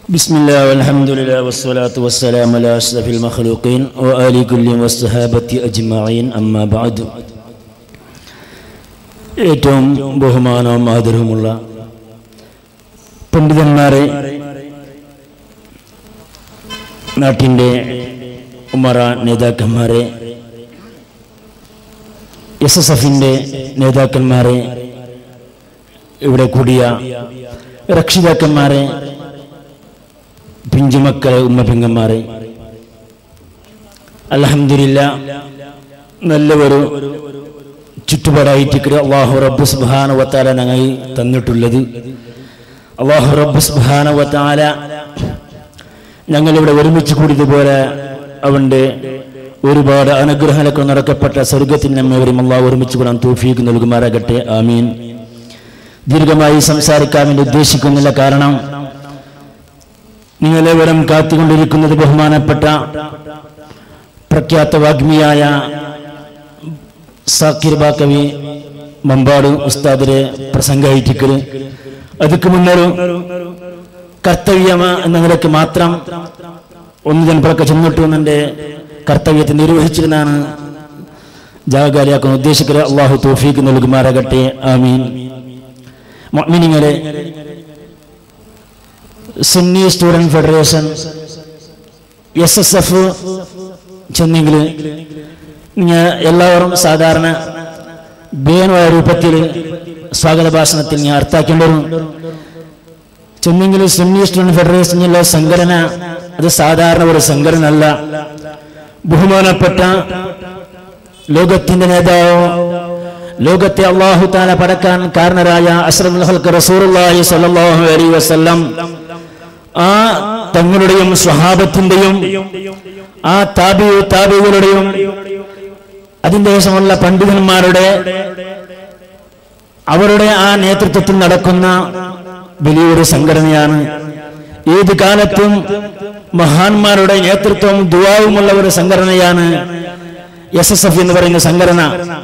بسم الله والحمد لله والصلاة والسلام على أشرف المخلوقين وآل كل والصحابة أجمعين أما بعد ഏറ്റവും ബഹുമാനവും ആദരവുമുള്ള പണ്ഡിതന്മാരെ നാട്ടിൻ്റെ ഉമറ നേതാക്കന്മാരെ എസ് എസ് എഫിൻ്റെ നേതാക്കന്മാരെ ഇവിടെ കൂടിയ രക്ഷിതാക്കന്മാരെ പിഞ്ചുമക്കളെ ഉമ്മ പെങ്ങന്മാരെ അലഹമില്ല നല്ല ഒരു ചുറ്റുപാടായിട്ട് അള്ളാഹു റബ്ബ് സുബാന വത്താല ഞങ്ങൾ തന്നിട്ടുള്ളത് അള്ളാഹു റബ്ബ് സുബാന വത്താല ഞങ്ങളിവിടെ ഒരുമിച്ച് കൂടിയതുപോലെ അവൻ്റെ ഒരുപാട് അനുഗ്രഹങ്ങളൊക്കെ നടക്കപ്പെട്ട സ്വർഗത്തിൽ നമ്മവരും അള്ളാഹു ഒരുമിച്ച് കൂടാൻ തൂഫീക്ക് നൽകുമാറാകട്ടെ ആമീൻ ദീർഘമായി സംസാരിക്കാൻ വേണ്ടി ഉദ്ദേശിക്കുന്നില്ല കാരണം നിങ്ങളെവരും കാത്തുകൊണ്ടിരിക്കുന്നത് ബഹുമാനപ്പെട്ട പ്രഖ്യാത വാഗ്മിയായ സാക്കിർ ബാക്കവി മമ്പാട് ഉസ്താദിരെ പ്രസംഗിക്കല് ಅದಕ್ಕೆ മുന്നൊരു കർത്തവ്യമ എന്ന നിലയ്ക്ക് മാത്രം ഒന്ന് ജനപ്പളൊക്കെ ചെന്നിട്ട് എന്നെ കർത്തവ്യത്തെ നിർവഹിച്ചിരുന്നാണ് ജാഗാലിയാക്കാൻ ഉദ്ദേശിക്കുന്നത് അള്ളാഹു തോഫീക്ക് നൽകുമാറാകട്ടെ ആമീൻ മൊമിനിങ്ങളെ Sunni student federation S S F ചെന്നെങ്കിൽ എല്ലാവരും സാധാരണ ബേനുമായ രൂപത്തിൽ സ്വാഗത ഭാഷണത്തിൽ ഞാൻ അർത്ഥാക്കേണ്ടതും ചെന്നെങ്കിൽ സുന്നി സ്റ്റുഡൻറ് ഫെഡറേഷനിലെ സംഘടന അത് സാധാരണ ഒരു സംഘടന അല്ല ബഹുമാനപ്പെട്ട ലോകത്തിന്റെ നേതാവ് ലോകത്തെ അള്ളാഹു താല പടക്കാൻ കാരണരായ അഷ്റഫുൽ റസൂറുല്ലാഹി സ്വല്ലല്ലാഹു അലൈഹി വസല്ലം ആ തങ്ങളുടെയും സ്വഹാബത്തിന്റെയും ആ താബി താബികളുടെയും അതിന്റെ ശേഷമുള്ള പണ്ഡിതന്മാരുടെ അവരുടെ ആ നേതൃത്വത്തിൽ നടക്കുന്ന വലിയൊരു സംഘടനയാണ് ഏത് കാലത്തും മഹാന്മാരുടെ നേതൃത്വവും ദുവാവുമുള്ള ഒരു സംഘടനയാണ് എസ് എസ് എഫ് എന്ന് പറയുന്ന സംഘടന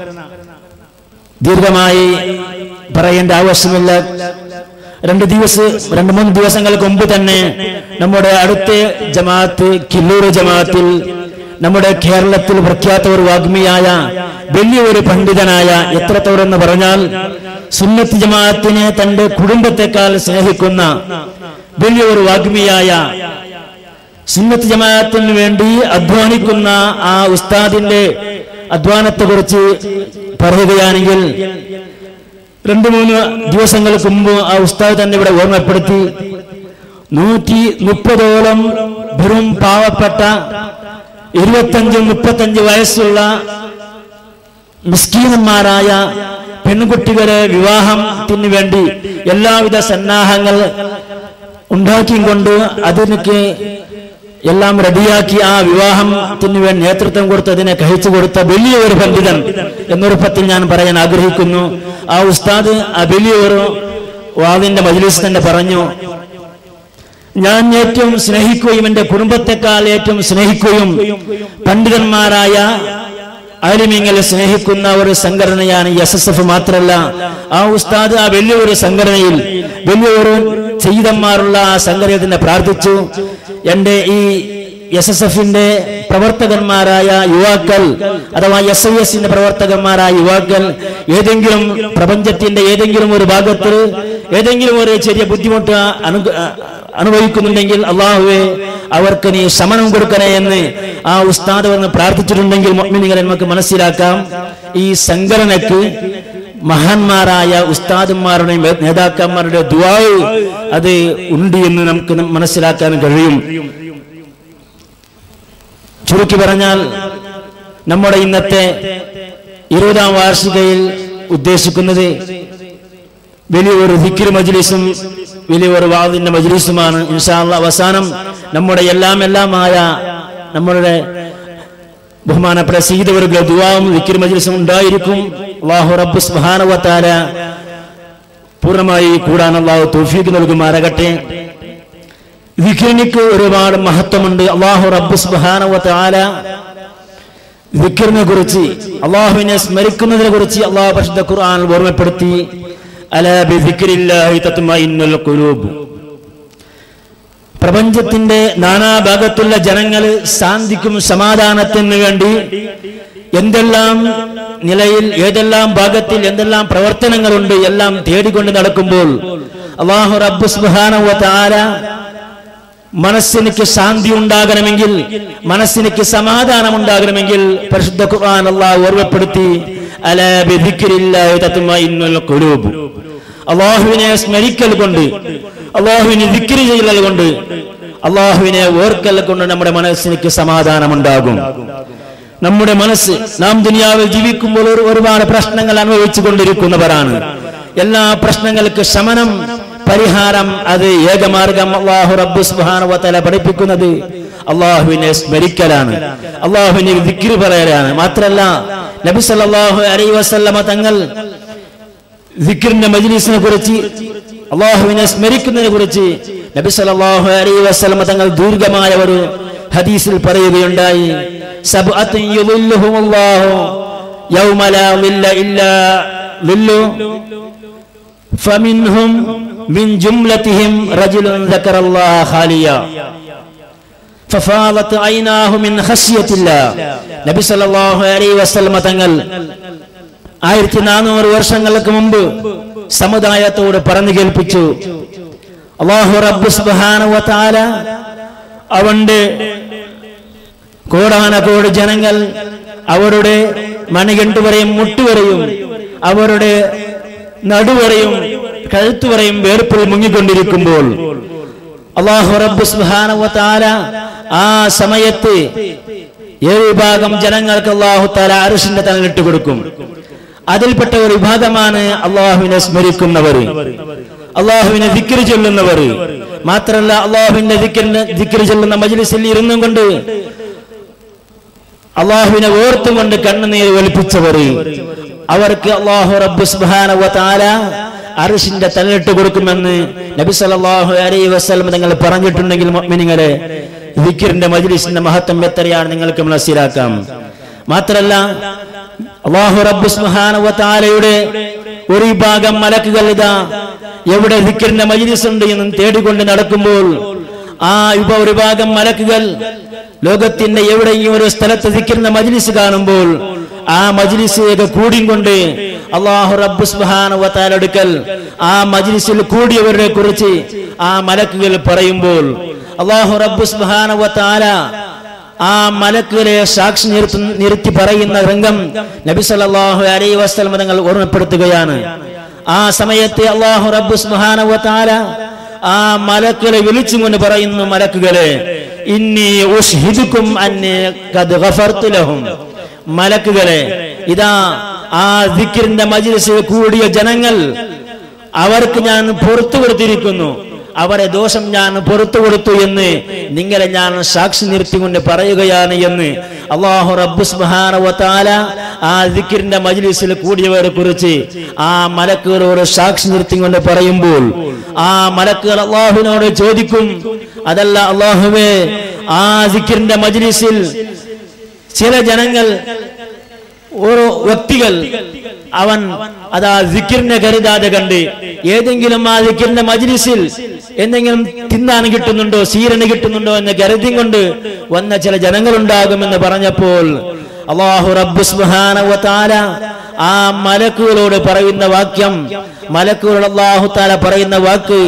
ദീർഘമായി പറയേണ്ട ആവശ്യമില്ല രണ്ട് ദിവസം രണ്ട് മൂന്ന് ദിവസങ്ങൾക്ക് മുമ്പ് തന്നെ നമ്മുടെ അടുത്ത ജമാഅത്ത് കില്ലൂർ ജമാഅത്തിൽ നമ്മുടെ കേരളത്തിൽ പ്രഖ്യാത ഒരു വാഗ്മിയായ വലിയൊരു പണ്ഡിതനായ എത്രത്തോടെന്ന് പറഞ്ഞാൽ സുന്നത്ത് ജമാഅത്തിനെ തന്റെ കുടുംബത്തെക്കാൾ സ്നേഹിക്കുന്ന വലിയൊരു വാഗ്മിയായ സുന്നത്ത് ജമാഅത്തിന് വേണ്ടി അധ്വാനിക്കുന്ന ആ ഉസ്താദിന്റെ അധ്വാനത്തെ കുറിച്ച് പറയുകയാണെങ്കിൽ രണ്ടു മൂന്ന് ദിവസങ്ങൾക്ക് മുമ്പ് ആ ഉസ്താദ് തന്നെ ഇവിടെ ഓർമ്മപ്പെടുത്തി നൂറ്റി മുപ്പതോളം വെറും പാവപ്പെട്ട ഇരുപത്തഞ്ച് മുപ്പത്തഞ്ച് വയസ്സുള്ള മിസ്കീനന്മാരായ പെൺകുട്ടികളെ വിവാഹത്തിന് വേണ്ടി എല്ലാവിധ സന്നാഹങ്ങൾ ഉണ്ടാക്കിയും കൊണ്ട് അതിനൊക്കെ എല്ലാം റെഡിയാക്കി ആ വിവാഹത്തിന് വേണ്ടി നേതൃത്വം കൊടുത്ത് അതിനെ കഴിച്ചു കൊടുത്ത വലിയ ഒരു പണ്ഡിതൻ എന്നൊരുപ്പത്തിൽ ഞാൻ പറയാൻ ആഗ്രഹിക്കുന്നു ആ ഉസ്താദ് ആ വലിയൊരു വാദിന്റെ മജ്ലിസ് തന്നെ പറഞ്ഞു ഞാൻ ഏറ്റവും സ്നേഹിക്കുകയും എന്റെ കുടുംബത്തെക്കാൾ ഏറ്റവും സ്നേഹിക്കുകയും പണ്ഡിതന്മാരായ ആലിമ്യങ്ങളെ സ്നേഹിക്കുന്ന ഒരു സംഘടനയാണ് എസ് എസ് എഫ് മാത്രമല്ല ആ ഉസ്താദ് ആ വലിയൊരു സംഘടനയിൽ വലിയൊരു ചെയ്തന്മാരുള്ള ആ സംഘടനത്തിനെ പ്രാർത്ഥിച്ചു എന്റെ ഈ എസ് എസ് എഫിന്റെ പ്രവർത്തകന്മാരായ യുവാക്കൾ അഥവാ എസ് ഐ എസിന്റെ പ്രവർത്തകന്മാരായ യുവാക്കൾ ഏതെങ്കിലും പ്രപഞ്ചത്തിന്റെ ഏതെങ്കിലും ഒരു ഭാഗത്ത് ഏതെങ്കിലും ഒരു ചെറിയ ബുദ്ധിമുട്ട് അനു അനുഭവിക്കുന്നുണ്ടെങ്കിൽ അള്ളാഹുവെ അവർക്ക് നീ ശമനം കൊടുക്കണേ എന്ന് ആ ഉസ്താദ് വന്ന് പ്രാർത്ഥിച്ചിട്ടുണ്ടെങ്കിൽ നിങ്ങളെ നമുക്ക് മനസ്സിലാക്കാം ഈ സംഘടനക്ക് മഹാന്മാരായ ഉസ്താദന്മാരുടെ നേതാക്കന്മാരുടെ ദുവാവ് അത് ഉണ്ട് എന്ന് നമുക്ക് മനസ്സിലാക്കാൻ കഴിയും ചുരുക്കി പറഞ്ഞാൽ നമ്മുടെ ഇന്നത്തെ ഇരുപതാം വാർഷികയിൽ ഉദ്ദേശിക്കുന്നത് വലിയൊരു ദിക്കിർ മജ്ലിസും വലിയൊരു വാദിന്റെ മജ്ലിസുമാണ് ഇൻഷാല്ല അവസാനം നമ്മുടെ എല്ലാം എല്ലാമായ നമ്മളുടെ ബഹുമാനപ്പെട്ട സീതവർഗ ദുവാവും ദിക്കിർ മജ്ലിസും ഉണ്ടായിരിക്കും അള്ളാഹു റബ്ബ് സുബ്ഹാനഹു പൂർണ്ണമായി കൂടാൻ അള്ളാഹു തൗഫീഖ് നൽകുമാറാകട്ടെ ദിക്കിറിനിക്ക് ഒരുപാട് മഹത്വമുണ്ട് അള്ളാഹു റബ്ബ് സുബ്ഹാനഹു ദിക്കിറിനെ കുറിച്ച് അള്ളാഹുവിനെ സ്മരിക്കുന്നതിനെ കുറിച്ച് അള്ളാഹു പരിശുദ്ധ ഖുർആൻ ഓർമ്മപ്പെടുത്തി അല ബിദിക്രില്ലാഹി തത്മഇന്നുൽ ഖുലൂബ് പ്രപഞ്ചത്തിന്റെ നാനാഭാഗത്തുള്ള ജനങ്ങൾ ശാന്തിക്കും സമാധാനത്തിനു വേണ്ടി എന്തെല്ലാം നിലയിൽ ഏതെല്ലാം ഭാഗത്തിൽ എന്തെല്ലാം പ്രവർത്തനങ്ങളുണ്ട് എല്ലാം തേടിക്കൊണ്ട് നടക്കുമ്പോൾ അള്ളാഹു റബ്ബു സുബ്ഹാനഹു വ തആല മനസ്സിനിക്ക് ശാന്തി ഉണ്ടാകണമെങ്കിൽ മനസ്സിനിക്ക് സമാധാനം ഉണ്ടാകണമെങ്കിൽ പരിശുദ്ധ ഖുർആൻ അള്ളാഹു ഓർമ്മപ്പെടുത്തി അല ബിദിക്രില്ലാഹി തത്മഇന്നുൽ ഖുലൂബ് അള്ളാഹുവിനെ സ്മരിക്കൽ കൊണ്ട് അള്ളാഹുവിനെ ദിക്രി ചെയ്യൽ കൊണ്ട് അള്ളാഹുവിനെ ഓർക്കൽ കൊണ്ട് നമ്മുടെ മനസ്സിനിക്ക് സമാധാനമുണ്ടാകും നമ്മുടെ മനസ്സ് നാം ദുനിയാവിൽ ജീവിക്കുമ്പോൾ ഒരു- ഒരുപാട് പ്രശ്നങ്ങൾ അനുഭവിച്ചു കൊണ്ടിരിക്കുന്നവരാണ് എല്ലാ പ്രശ്നങ്ങൾക്ക് ശമനം പരിഹാരം അത് ഏകമാർഗം അള്ളാഹു റബ്ബു സുബ്ഹാനഹു വ തആല പഠിപ്പിക്കുന്നത് അള്ളാഹുവിനെ സ്മരിക്കലാണ് അള്ളാഹുവിനെ ദിക്രി പറയലാണ് മാത്രല്ല നബി സല്ലല്ലാഹു അലൈഹി വസല്ലമ തങ്ങൾ ദിക്റിന്റെ മജ്ലിസിനെ കുറിച്ച് അള്ളാഹുവിനെ സ്മരിക്കുന്നതിനെ കുറിച്ച് നബി സല്ലല്ലാഹു അലൈഹി വസല്ലമ തങ്ങൾ ദീർഘമായ ഒരു ഹദീസിൽ പറയുകയുണ്ടായി സബ്അത്തുൻ യുളില്ലുഹുമുല്ലാഹു യൗമ ലാ ളില്ല ഇല്ലാ ളില്ലു فمنهم من جملتهم رجل ذكر الله خاليا ففاضت عيناه من خشية الله നബി സല്ലല്ലാഹു അലൈഹി വസല്ലമ തങ്ങൾ ആയിരത്തി നാനൂറ് വർഷങ്ങൾക്ക് മുമ്പ് സമുദായത്തോട് പറഞ്ഞു കേൾപ്പിച്ചു അള്ളാഹു റബ്ബ് സുബ്ഹാനഹു വ തആല അവന്റെ കോടാനകോട് ജനങ്ങൾ അവരുടെ മണികണ്ടുവരെയും മുട്ടുവരെയും അവരുടെ നടുവരെയും കഴുത്തുവരെയും വേർപ്പിൽ മുങ്ങിക്കൊണ്ടിരിക്കുമ്പോൾ അള്ളാഹു റബ്ബ് സുബ്ഹാനഹു വ തആല ആ സമയത്ത് ഏഴ് വിഭാഗം ജനങ്ങൾക്ക് അള്ളാഹു താല അറുഷിന്റെ തലനിട്ട് കൊടുക്കും അതിൽപ്പെട്ട ഒരു വിഭാഗമാണ് അള്ളാഹുവിനെ സ്മരിക്കുന്നവർ അള്ളാഹുവിനെ ദിക്കറി ചൊല്ലുന്നവർ മാത്രല്ല അള്ളാഹുവിന്റെ ദിക്കറിന് ദിക്കറി ചൊല്ലുന്ന മജ്ലിസിൽ ഇരുന്നും കൊണ്ട് അള്ളാഹുവിനെ ഓർത്തും കൊണ്ട് കണ്ണുനീർ ഒലിപ്പിച്ചവർ അവർക്ക് അള്ളാഹു റബ്ബ് സുബ്ഹാനഹു വ തആല അർഷിന്റെ തലയിട്ട് കൊടുക്കുമെന്ന് നബി സല്ലല്ലാഹു അലൈഹി വസല്ലം നിങ്ങൾ പറഞ്ഞിട്ടുണ്ടെങ്കിൽ മുഅ്മിനീങ്ങളെ ദിക്റിന്റെ മജ്ലിസിന്റെ മഹത്വം എത്രയാണ് നിങ്ങൾക്ക് മനസ്സിലാക്കാം മാത്രല്ല അള്ളാഹു റബ്ബ് സുബ്ഹാനഹു വ തആലയുടെ ഒരു വിഭാഗം മലക്കുകൾ ഇതാ എവിടെ ദിക്റിന്റെ മജ്ലിസ് ഉണ്ട് എന്ന് തേടിക്കൊണ്ട് നടക്കുമ്പോൾ ആ ഇപ്പൊ ഒരു ഭാഗം മലക്കുകൾ ലോകത്തിന്റെ എവിടെയും ഒരു സ്ഥലത്ത് ദിക്കുന്ന മജ്ലിസ് കാണുമ്പോൾ ആ മജ്ലിസിലേക്ക് കൂടിയും കൊണ്ട് അള്ളാഹു റബ്ബു സുബ്ഹാനഹു വ തആല അടുക്കൽ ആ മജ്ലിസിൽ കൂടിയവരെ കുറിച്ച് ആ മലക്കുകൾ പറയുമ്പോൾ അള്ളാഹു റബ്ബു സുബ്ഹാനഹു വ തആല ആ മലക്കുകളെ സാക്ഷി നിർത്തി നിർത്തി പറയുന്ന രംഗം നബി സല്ലല്ലാഹു അലൈഹി വസല്ലം തങ്ങൾ ഓർമ്മപ്പെടുത്തുകയാണ് ആ സമയത്ത് അള്ളാഹു റബ്ബു സുബ്ഹാനഹു വ തആല ആ മലക്കുകളെ വിളിച്ചുകൊണ്ട് പറയുന്നു മലക്കുകളെ ഇന്നി ഉഷ്ഹിദുക്കും അന്നി ഖദ് ഗഫർതു ലഹും മലക്കുകളെ ഇതാ ആ ദിക്റിന്റെ മജ്ലിസിൽ കൂടിയ ജനങ്ങൾ അവർക്ക് ഞാൻ പുറത്തു കൊടുത്തിരിക്കുന്നു അവരെ ദോഷം ഞാൻ പുറത്തു കൊടുത്തു എന്ന് നിങ്ങളെ ഞാൻ സാക്ഷി നിർത്തിക്കൊണ്ട് പറയുകയാണ് എന്ന് അള്ളാഹു റബ്ബു സുബ്ഹാനഹു വ തആല ആ ദിക്റിന്റെ മജ്ലിസിൽ കൂടിയവരെ കുറിച്ച് ആ മലക്കുകളോട് സാക്ഷി നിർത്തിക്കൊണ്ട് പറയുമ്പോൾ ആ മലക്കുകൾ അള്ളാഹുവിനോട് ചോദിക്കും അതല്ല അള്ളാഹുവേ ആ ദിക്റിന്റെ മജ്ലിസിൽ ചില ജനങ്ങൾ ഓരോ വ്യക്തികൾ അവൻ അതാ ദിക്കിറിനെ കരുതാതെ കണ്ട് ഏതെങ്കിലും ആ ദിക്കിറിന്റെ മജ്ലിസിൽ എന്തെങ്കിലും തിന്നാൻ കിട്ടുന്നുണ്ടോ സീരന് കിട്ടുന്നുണ്ടോ എന്ന് കരുതി കൊണ്ട് വന്ന ചില ജനങ്ങളുണ്ടാകുമെന്ന് പറഞ്ഞപ്പോൾ അള്ളാഹു റബ്ബു സുബ്ഹാനഹു വ തആല ആ മലക്കുകളോട് പറയുന്ന വാക്യം മലക്കുകളോട് അള്ളാഹു താല പറയുന്ന വാക്ക്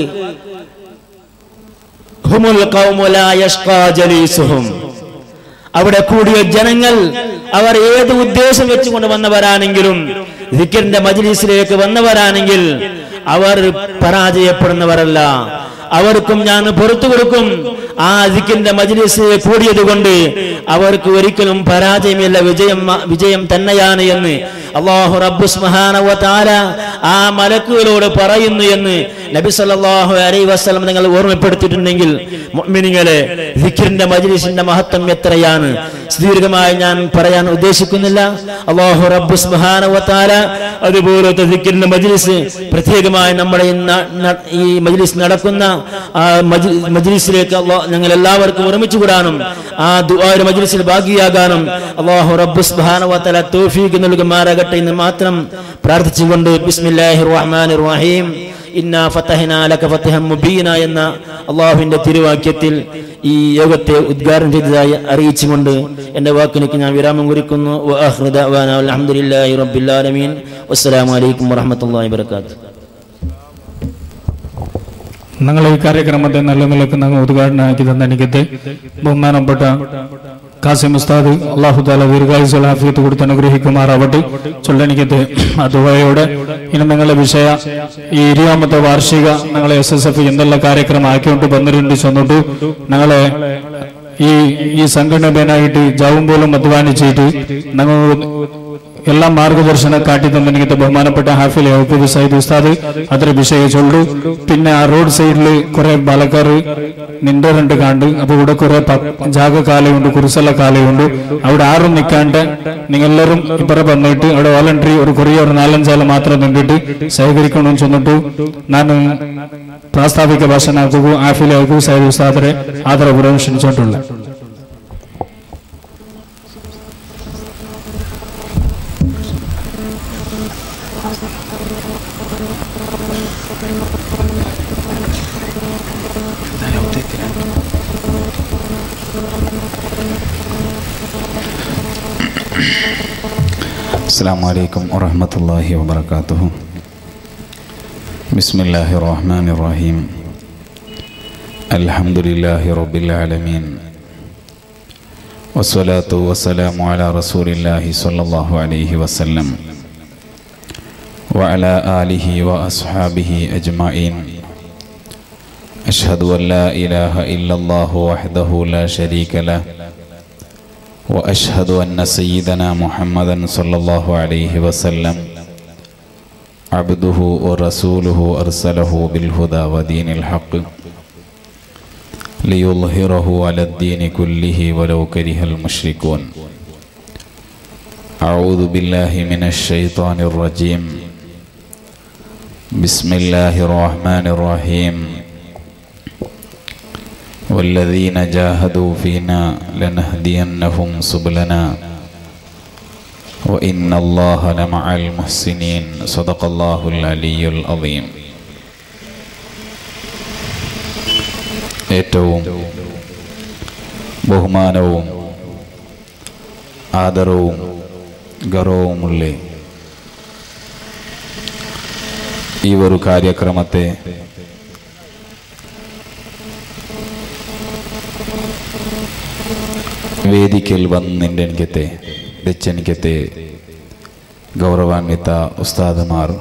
ഹുമുൽ ഖൗമു ലാ യഷ്ഖാ ജലീസുഹും അവിടെ കൂടിയ ജനങ്ങൾ അവർ ഏത് ഉദ്ദേശം വെച്ചുകൊണ്ട് വന്നവരാണെങ്കിലും ദിക്കറിന്റെ മജ്ലിസിലേക്ക് വന്നവരാണെങ്കിൽ അവർ പരാജയപ്പെടുന്നവരല്ല അവർക്കും ഞാൻ പുറത്തു കൊടുക്കും ആ ദിക്കിന്റെ മജ്ലിസ് കൂടിയത് കൊണ്ട് അവർക്ക് ഒരിക്കലും പരാജയമില്ല വിജയം വിജയം തന്നെയാണ് എന്ന് അള്ളാഹു റബ്ബു സുബ്ഹാനഹു വ തആല ആ മലക്കുകളോട് പറയുന്നു എന്ന് നബി സല്ലല്ലാഹു അലൈഹി വസല്ലം നിങ്ങൾ ഓർമ്മപ്പെടുത്തിയിട്ടുണ്ടെങ്കിൽ മുഅ്മിനീങ്ങളെ ദിക്റിന്റെ മജ്ലിസിന്റെ മഹത്വം എത്രയാണ് ദീർഘമായി ഞാൻ പറയാൻ ഉദ്ദേശിക്കുന്നില്ല അള്ളാഹു റബ്ബു സുബ്ഹാനഹു വ തആല അതുപോലത്തെ ദിക്റിന്റെ മജ്ലിസ് പ്രത്യേകമായി നമ്മുടെ ഈ ന- ന- ഈ മജ്ലിസ് നടക്കുന്ന ആ മജ്ലി- മജ്ലിസിലേക്ക് അള്ളാഹ് ഞങ്ങൾ എല്ലാവർക്കും ഒരുമിച്ച് കൂടാനും ആ ദുആയുടെ മജ്ലിസിൽ ഭാഗിയാകാനും അള്ളാഹു റബ്ബു സുബ്ഹാനഹു വ തആല തൗഫീഖ് നൽകുമാറാകട്ടെ എന്ന് മാത്രം പ്രാർത്ഥിച്ചുകൊണ്ട് ബിസ്മില്ലാഹിർ റഹ്മാനിർ റഹീം ഇന്നാ ഫതഹ്നാ ലക ഫതഹൻ മുബീന എന്ന അള്ളാഹുവിന്റെ തിരുവാക്യത്തിൽ ഈ യോഗത്തെ ഉദ്ഘാടനം ചെയ്തതായി അറിയിച്ചുകൊണ്ട് എൻ്റെ വാക്കിലേക്ക് ഞാൻ വിരാമം കുറിക്കുന്നു വആഖിറു ദഅ്വാനാ അൽഹംദുലില്ലാഹി റബ്ബിൽ ആലമീൻ വസ്സലാമു അലൈക്കും വറഹ്മത്തുള്ളാഹി വബറകാതുഹു ഞങ്ങൾ ഈ കാര്യക്രമത്തെ നല്ല നിലക്ക് ഞങ്ങൾ ഉദ്ഘാടനമാക്കി തന്ന എനിക്കത്തെ ബഹുമാനപ്പെട്ട കാസിം ഉസ്താദ് അള്ളാഹു താല ദീർഘായുസ് ആഫിയത്ത് കൊടുത്ത് അനുഗ്രഹിക്കുമാറാവട്ടെ ചൊല്ലനിക്കത്തെ അതുവയോടെ ഇനി നിങ്ങളുടെ വിഷയ ഈ ഇരുപതാമത്തെ വാർഷിക ഞങ്ങളെ എസ് എസ് എഫ് എന്തെല്ലാം കാര്യക്രമം ആക്കിക്കൊണ്ട് വന്നിട്ടുണ്ട് ചെന്നിട്ടു ഞങ്ങളെ ഈ ഈ സംഘടനയായിട്ട് ജാവും പോലും അധ്വാനിച്ചിട്ട് ഞങ്ങൾ എല്ലാ മാർഗദർശന കാട്ടി തന്നിരിക്കുന്ന ബഹുമാനപ്പെട്ട ഹാഫിൽ യഹൂബ് സയ്യിദ് ഉസ്താദ് അത്ര വിഷയം ചൊല്ലു പിന്നെ ആ റോഡ് സൈഡിൽ കുറെ ബാലക്കാർ നിന്റെ രണ്ട് കാണ്ട് അപ്പൊ ഇവിടെ കുറെ പ- ജാഗ കാലയുണ്ട് കുറിസല കാലയുണ്ട് അവിടെ ആരും നിൽക്കാണ്ട് നിങ്ങളെല്ലാവരും ഇപ്പറ വന്നിട്ട് അവിടെ വോളണ്ടറി ഒരു കുറേ ഒരു നാലഞ്ചാല് മാത്രം നിന്നിട്ട് സഹകരിക്കണമെന്ന് ചെന്നിട്ടു ನಾನು ಪ್ರಾಸ್ತಾವಿಕ ಭಾಷಣ ಹಾಗೂ ಆಫಿಲ್ ಹಾಗೂ ಸೈದ್ ಉಸ್ತಾದರೆ ಆದರಪೂರ್ವಕ ಕ್ಷಣಿಸಿട്ടുള്ള السلام عليكم ورحمة الله وبركاته بسم الله الرحمن الرحيم الحمد لله رب العالمين والصلاة والسلام على رسول الله صلى الله عليه وسلم وعلى آله وأصحابه أجمعين أشهد أن لا إله إلا الله وحده لا شريك له واشهد ان سيدنا محمدا صلى الله عليه وسلم عبده ورسوله ارسله بالهدى ودين الحق ليظهره على الدين كله ولو كره المشركون اعوذ بالله من الشيطان الرجيم بسم الله الرحمن الرحيم والذين جاهدوا فينا لنهدينهم سبلنا وإن الله لمع المحسنين صدق الله العلي العظيم ഏറ്റവും ബഹുമാനവും ആദരവും ഗൗരവവുമുള്ള ഈ ഒരു കാര്യക്രമത്തെ ವೇದಿಕೆಯಲ್ಲಿ ಬಂದು ನಿಂಡೆನಿಕತೆ ಬೆಚ್ಚನಿಕತೆ ಗೌರವಾನ್ವಿತ ഉസ്താദുമാർ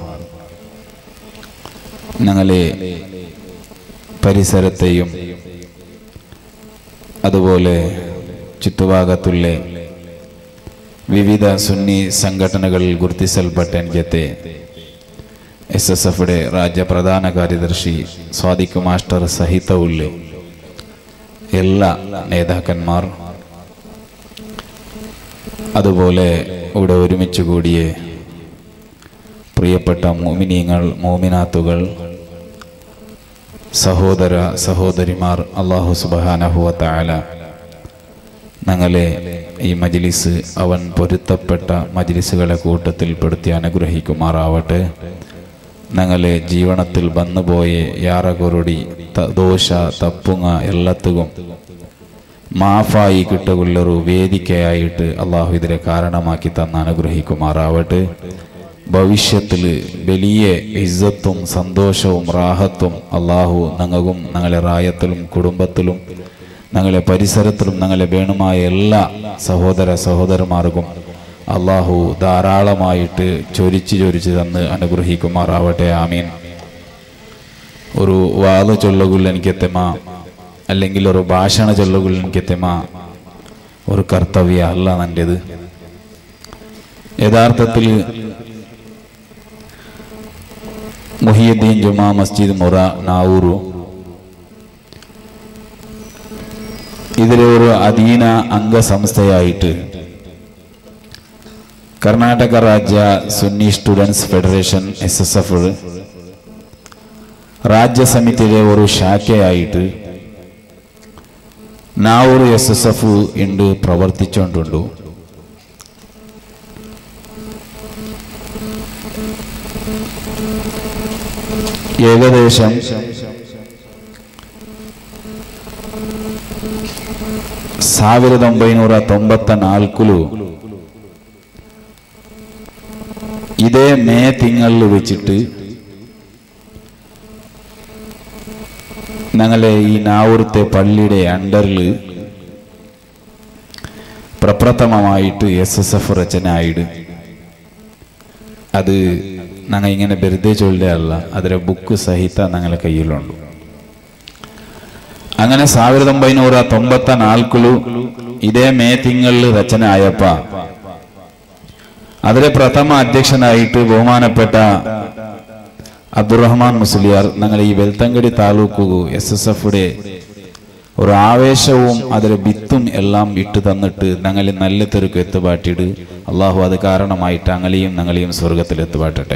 ഞങ്ങളെ പരിസരത്തെയും അതുപോലെ ചുറ്റുഭാഗത്തുള്ള വിവിധ സുന്നി സംഘടനകളിൽ ഗുർത്തിസൽപ്പെട്ട എനിക്കത്തെ എസ് എസ് എഫിയുടെ രാജ്യ പ്രധാന കാര്യദർശി സ്വാദിഖ് മാസ്റ്റർ സഹിതവുള്ള എല്ലാ നേതാക്കന്മാർ അതുപോലെ ഇവിടെ ഒരുമിച്ച് കൂടിയ പ്രിയപ്പെട്ട മോമിനിയങ്ങൾ മോമിനാത്തുകൾ സഹോദര സഹോദരിമാർ അള്ളാഹു സുബാനഹുവത്തായ ഞങ്ങളെ ഈ മജ്ലിസ് അവൻ പൊരുത്തപ്പെട്ട മജ്ലിസുകളെ കൂട്ടത്തിൽ പെടുത്തി അനുഗ്രഹിക്കുമാറാവട്ടെ ഞങ്ങളെ ജീവനത്തിൽ വന്നുപോയ യാറകൊരുടി ത- ദോഷ തപ്പുങ്ങ എല്ലാത്തും മാഫായി കിട്ടുള്ളൊരു വേദിക്കയായിട്ട് അള്ളാഹു ഇതിനെ കാരണമാക്കി തന്ന് അനുഗ്രഹിക്കുമാറാവട്ടെ ഭവിഷ്യത്തിൽ വലിയ ഇസ്സത്തും സന്തോഷവും റാഹത്തും അള്ളാഹു ഞങ്ങൾക്കും ഞങ്ങളെ റായത്തിലും കുടുംബത്തിലും ഞങ്ങളെ പരിസരത്തിലും ഞങ്ങളെ വേണുമായ എല്ലാ സഹോദര സഹോദരന്മാർക്കും അള്ളാഹു ധാരാളമായിട്ട് ചൊരിച്ച് ചൊരിച്ച് തന്ന് അനുഗ്രഹിക്കുമാറാവട്ടെ ആമീൻ ഒരു വാത് ചൊല്ലുകൾ എനിക്കെത്തമ അല്ലെങ്കിൽ ഒരു ഭാഷണ ചൊല്ലുകൾ എനിക്കെത്തമ ഒരു കർത്തവ്യ അല്ല നൻ്റെത് യഥാർത്ഥത്തിൽ മുഹിയുദ്ദീൻ ജുമാ മസ്ജിദ് മുറ നാവൂറു ഇതിലെ ഒരു അധീന അംഗസംസ്ഥയായിട്ട് കർണാടക രാജ്യ Sunni students federation S S F രാജ്യസമിതിയിലെ ഒരു ശാഖയായിട്ട് നാവൂർ എസ് എസ് എഫ് ഉണ്ട് പ്രവർത്തിച്ചുകൊണ്ടുണ്ട് ഏകദേശം ಸಾವಿರದ ಒಂಬೈನೂರ ತೊಂಬತ್ತ ನಾಲ್ಕಲು ഇതേ മേ തിങ്കളിൽ വെച്ചിട്ട് ഞങ്ങളെ ഈ നാവൂരത്തെ പള്ളിയുടെ അണ്ടറിൽ പ്രപ്രഥമമായിട്ട് എസ് എസ് എഫ് രചന ആയിട് അത് ഞങ്ങൾ ഇങ്ങനെ വെറുതെ ചൊല്ലുകയല്ല അതിലെ ബുക്ക് സഹിത ഞങ്ങളെ കയ്യിലുണ്ട് അങ്ങനെ ಸಾವಿರದ ಒಂಬೈನೂರ ತೊಂಬತ್ತ ನಾಲ್ಕಲು ಇದೇ ಮೇ ತಿಂಗಳಲ್ಲಿ ರಚನೆ ಆಯಪ್ಪ അതിലെ പ്രഥമ അധ്യക്ഷനായിട്ട് ബഹുമാനപ്പെട്ട അബ്ദുറഹ്മാൻ മുസ്ലിയാർ ഞങ്ങൾ ഈ വെൽത്തങ്കടി താലൂക്ക് എസ് എസ് എഫുടെ ഒരു ആവേശവും അതിലെ വിത്തും എല്ലാം ഇട്ട് തന്നിട്ട് ഞങ്ങൾ നല്ല തെരുക്ക് എത്തുപാട്ടിട് അള്ളാഹു അത് കാരണമായിട്ട് അങ്ങലെയും ഞങ്ങളെയും സ്വർഗത്തിൽ എത്തുപാട്ടട്ടെ